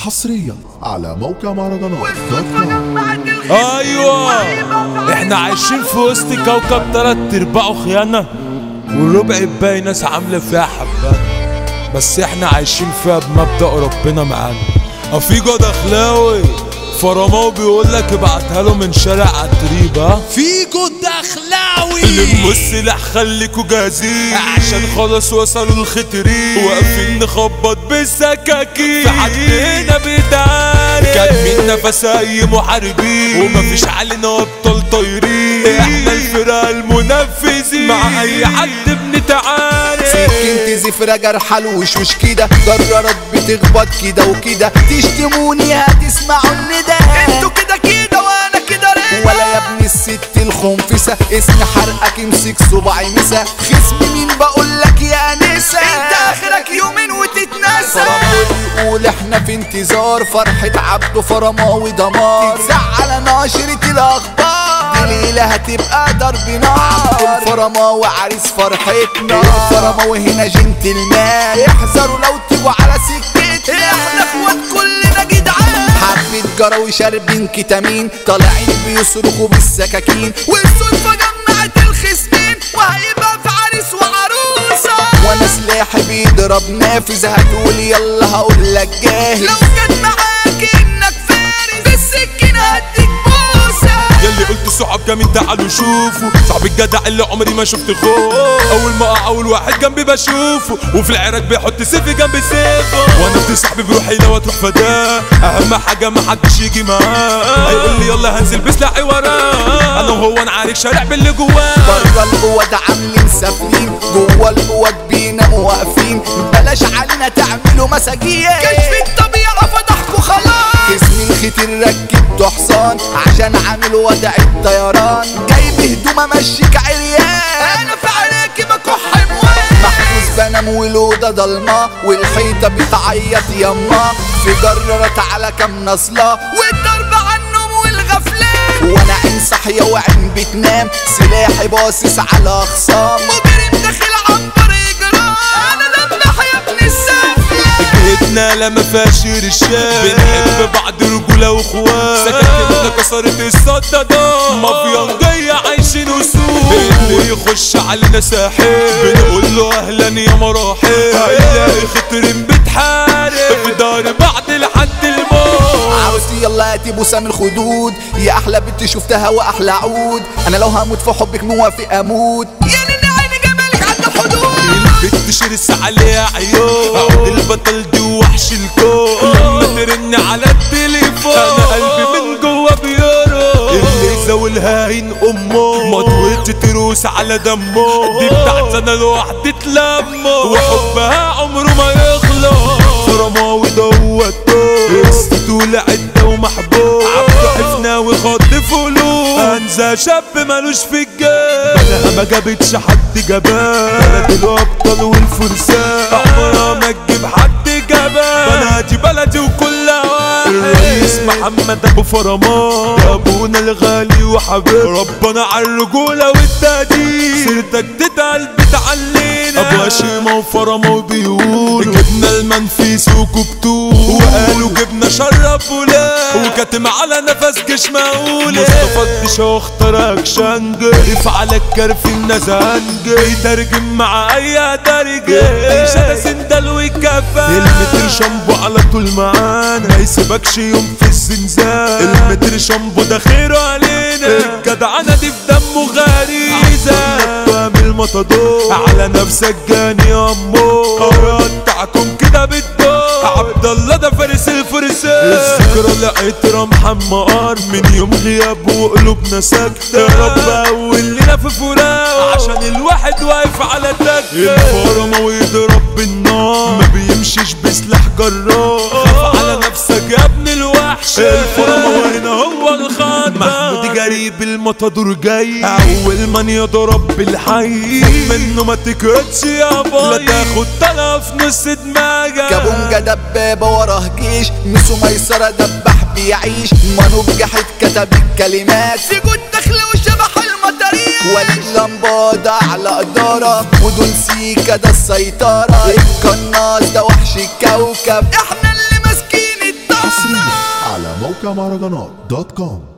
حصريا على موقع مهرجانات دوت كوم. ايوه احنا عايشين في وسط كوكب تلات ارباعه خيانه والربع الباقي ناس عامله فيها حبات بس احنا عايشين فيها بمبدا ربنا معانا افيجو دخلاوي فرماو بيقول لك ابعتها له من شارع عتريب ها فيجو دخلاوي لموا السلاح خليكوا جاهزين عشان خلاص وصلوا الخطرين واقفين نخبط بالسكاكين في حدنا بيتعارك كاتمين نفس اي محاربين ومفيش علينا ابطال طايرين احنا الفرقه المنفذين مع اي حد بنتعارك سكنت زفرة جرحى الوشوش كده جرارات بتخبط كده وكده تشتموني هتسمعوا الندى انتوا كده كده وانا كده رضا ولا يا ابن الست الخنفسة اسم حرقك امسك صباعي مسا خصم مين بقولك يا نسا انت اخرك يومين وتتنسى فرماوي يقول احنا في انتظار فرحة عبده فرماوي دمار تزعل ناشرة الاخبار دي ليلة هتبقى ضرب نار عبد الفرماوي عريس فرحتنا الفرماوي هنا جنتلمان احذروا لو تيجوا على سكتنا احنا اخوات كلنا جدعان حبة جراوي شاربين كتامين طالعين بيصرخوا بالسكاكين والصدفة جمعت الخصمين وهيبقى في عريس وعروسة وانا سلاحي بيضرب نافذ هتقول يلا هقول لك جاهز لو كان معاك انك فارس بالسكينة هديك بوسة يلي قلت صحاب جميل تعالوا شوفوا صاحب الجدع اللي عمري ما شفت خوف اول ما اقع اول واحد جنبي بشوفه وفي العراك بيحط سيفي جنب سيفه وانا ابن صاحبي بروحي لو تروح فداه اهم حاجه ما حدش يجي معاه هيقول لي يلا هنزل بسلاحي وراه انا وهو نعارك شارع باللي جواه بره الاوض عاملين سافلين جوه الاوض بيناموا واقفين بلاش علينا تعملوا مساجين كشف الطبيعه فضحكوا خلاص جسم الختير ركبته حصان عشان عامل وضع الطيران جايب هدوم امشيك عريان انا في عليك بكح موال محبوس بنام والاوضه ضلمه والحيطه بتعيط يما في جرارات على كام نصله والضرب على النوم والغفلان وانا عين صاحيه وعين بتنام سلاحي باصص على اخصام مجرم داخل عنبر اجرام انا دبح يا ابن السفله جهتنا لا ما فيهاش رشاد بنحب بعض رجوله واخوات سكاكيننا كسرت الصدادات مافيا جاية عايشين وسوق اللي يخش علينا ساحل بنقول له اهلا يا مراحل هيلاقي خطر بتحارب في دار بعض لحد الموت عاوزتي يلا هاتي بوسام الخدود يا احلى بنت شفتها واحلى عود انا لو هموت في حبك موافق اموت يا نني عيني جمالك عند الحدود البت شرس عليها عيون عود البطل دي وحش الكون لما ترن على التليفون انا قلبي من جوا بيرو اللي يزاولها هين امه مضويت تروس على دمه دي بتاعت انا لوحدي تلمه وحبها عمره ما يخلص فرماوي دوت استولى عدة ومحبوب عبده حفناوي خد فلوس انزا شاب مالوش في الجيب بلاها ما جابتش حد جبان بلد الابطال والفرسان عمرها ما تجيب حد جبان بلدي بلدي وكل واحد الرئيس محمد ابو فرمان يا ابونا الغالي وحبيب ربنا على الرجوله والتقدير سيرتك تتقل بتعلينا ابو هشيمه وفرما وبيقولوا جبنا المنفيس وكبتور وقالوا جبنا شرف ولا وكاتم على نفس جيش مقولة مصطفى الدشا اختار اكشنج على الكرف النزنج يترجم مع اي درجة شتا سندل وكفا المتر شامبو على طول معانا ما يسيبكش يوم في الزنزان المتر شامبو ده خيره علينا الجدعنة دي في دمه غريزة من المطادور على نفسك جاني يا امو قطعكم كده بالدور عبد الله ده فارس الفرسان الذكرى لقيت محمر من يوم غياب وقلوبنا ساكتة يا رب اول لنا في فراق عشان الواحد واقف على تكة الفرمة ويضرب بالنار ما بيمشيش بسلاح جرار خاف على نفسك يا ابن الوحش الفرمة هنا هو الخطر محمود جريب المطادور جاي اول من يضرب بالحي منه ما تكرتش يا باي لا تاخد طلع في نص دماغك كابونجا دبابة وراه جيش ميسو ميسرة دبح بيعيش مانو بجحد كتب الكلمات سجود دخل وشبح المطاريات وليد لمبادة على إدارة ودول سيكا ده السيطرة القناص ده وحش الكوكب احنا اللي ماسكين الدار موقع مهرجانات دوت كوم